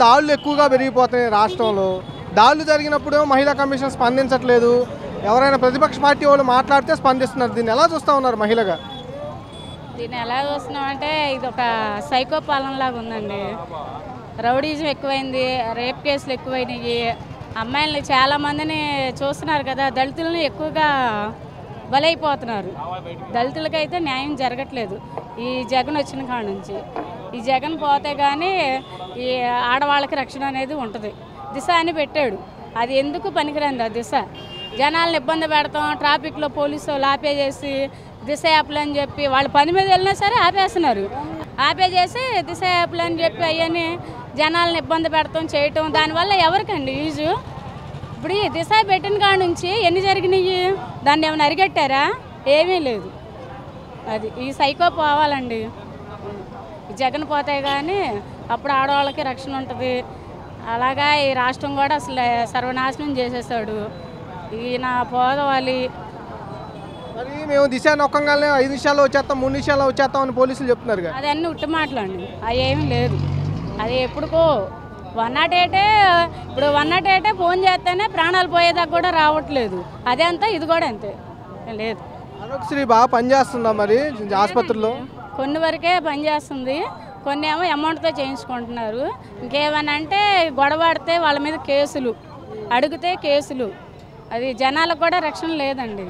దాడులు ఎక్కువగా పెరిగిపోతున్నాయి రాష్ట్రంలో దాడులు జరిగినప్పుడు మహిళా కమిషన్ స్పందించట్లేదు ఎవరైనా ప్రతిపక్ష పార్టీ వాళ్ళు మాట్లాడితే స్పందిస్తున్నారు దీన్ని ఎలా చూస్తూ ఉన్నారు మహిళగా దీన్ని ఎలా చూస్తున్నామంటే ఇది ఒక సైకో పాలనలాగా ఉందండి రౌడీజం ఎక్కువైంది రేప్ కేసులు ఎక్కువైనాయి అమ్మాయిల్ని చాలా మందిని చూస్తున్నారు కదా దళితులను ఎక్కువగా బలైపోతున్నారు దళితులకైతే న్యాయం జరగట్లేదు ఈ జగన్ వచ్చిన కాడ నుంచి ఈ జగన్ పోతే కానీ ఈ ఆడవాళ్ళకి రక్షణ అనేది ఉంటుంది దిశ అని పెట్టాడు అది ఎందుకు పనికిరంది ఆ దిశ జనాలను ఇబ్బంది పెడతాం ట్రాఫిక్లో పోలీసు వాళ్ళు ఆపేసేసి దిశ యాప్లు అని చెప్పి వాళ్ళు పని మీద వెళ్ళినా సరే ఆపేస్తున్నారు ఆపేసేసి దిశ యాప్లు అని చెప్పి అవన్నీ జనాలను ఇబ్బంది పెడతాం చేయటం దానివల్ల ఎవరికండి యూజు ఇప్పుడు ఈ దిశ పెట్టిన కాడ నుంచి ఎన్ని జరిగినాయి దాన్ని ఏమైనా అరిగట్టారా ఏమీ లేదు అది ఈ సైకో పోవాలండి ఈ జగన్ పోతే కానీ అప్పుడు ఆడవాళ్ళకి రక్షణ ఉంటుంది అలాగా ఈ రాష్ట్రం కూడా అసలు సర్వనాశనం చేసేసాడు ఈయన పోదవాలి మరి మేము దిశ నొక్కంగానే ఐదు నిమిషాల్లో వచ్చేస్తాం మూడు నిమిషాల్లో వచ్చేస్తాం అని పోలీసులు చెప్తున్నారు అది అన్నీ ఉట్టి మాటలండి అవి ఏమీ లేదు అది ఎప్పుడుకో వన్ నాట్ ఎయిటే ఇప్పుడు వన్ నాట్ ఎయిటే ఫోన్ చేస్తేనే ప్రాణాలు పోయేదాకా కూడా రావట్లేదు అదే అంతా ఇది కూడా అంతే లేదు ఆరోగ్యశ్రీ బాగా పనిచేస్తుందా మరి ఆసుపత్రిలో కొన్ని వరకే పనిచేస్తుంది కొన్ని ఏమో అమౌంట్తో చేయించుకుంటున్నారు ఇంకేమని అంటే గొడవాడితే వాళ్ళ మీద కేసులు అడిగితే కేసులు అది జనాలకు కూడా రక్షణ లేదండి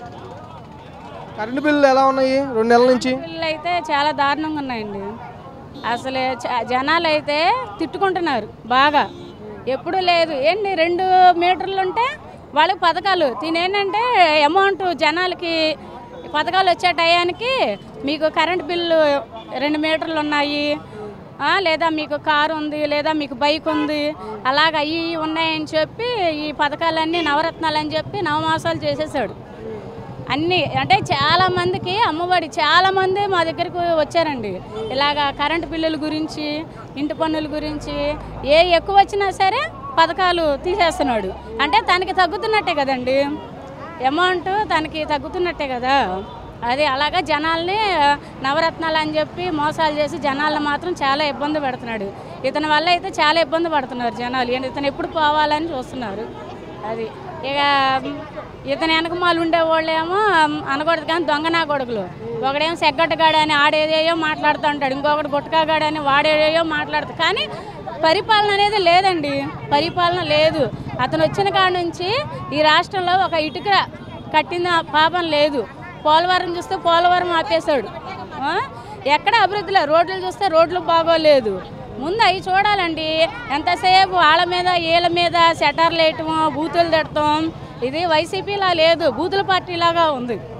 కరెంటు బిల్లు ఎలా ఉన్నాయి రెండు నెలల నుంచి పిల్లలు అయితే చాలా దారుణంగా ఉన్నాయండి అసలు చ- జనాలు అయితే తిట్టుకుంటున్నారు బాగా ఎప్పుడు లేదు ఏంటి రెండు మీటర్లు ఉంటే వాళ్ళకి పథకాలు తినేంటంటే అమౌంట్ జనాలకి పథకాలు వచ్చే టయానికి మీకు కరెంట్ బిల్లు రెండు మీటర్లు ఉన్నాయి ఆ, లేదా మీకు కారు ఉంది లేదా మీకు బైక్ ఉంది అలాగ అవి ఉన్నాయని చెప్పి ఈ పథకాలన్నీ నవరత్నాలు అని చెప్పి నవమాసాలు చేసేసాడు అన్ని అంటే చాలా మందికి అమ్మఒడి చాలా మంది మా దగ్గరకు వచ్చారండి ఇలాగా కరెంటు బిల్లుల గురించి ఇంటి పన్నుల గురించి ఏ ఎక్కువ వచ్చినా సరే పథకాలు తీసేస్తున్నాడు అంటే తనకి తగ్గుతున్నట్టే కదండి అమౌంట్ తనకి తగ్గుతున్నట్టే కదా అది అలాగా జనాల్ని నవరత్నాలు అని చెప్పి మోసాలు చేసి జనాలను మాత్రం చాలా ఇబ్బంది పెడుతున్నాడు ఇతని వల్ల అయితే చాలా ఇబ్బంది పడుతున్నారు జనాలు ఏంటి ఇతను ఎప్పుడు పోవాలని చూస్తున్నారు అది ఇక ఇతని వెనకమాలు ఉండేవాళ్ళేమో అనకూడదు కానీ దొంగ నా కొడుకులు ఒకడేమో సెగ్గట్టగాడు అని ఆడేదేయో మాట్లాడుతూ ఉంటాడు ఇంకొకటి గుట్టకాగాడు అని వాడేదేయో మాట్లాడుతాడు కానీ పరిపాలన అనేది లేదండి పరిపాలన లేదు అతను వచ్చిన కాడ నుంచి ఈ రాష్ట్రంలో ఒక ఇటుక కట్టిన పాపం లేదు పోలవరం చూస్తే పోలవరం ఆపేశాడు ఆ? ఎక్కడ అభివృద్ధిలో రోడ్లు చూస్తే రోడ్లు బాగోలేదు ముందు అవి చూడాలండి ఎంతసేపు వాళ్ళ మీద వీళ్ళ మీద సెటర్లు వేయటం బూతులు తిడతాం ఇది వైసీపీలా లేదు బూతుల పార్టీలాగా ఉంది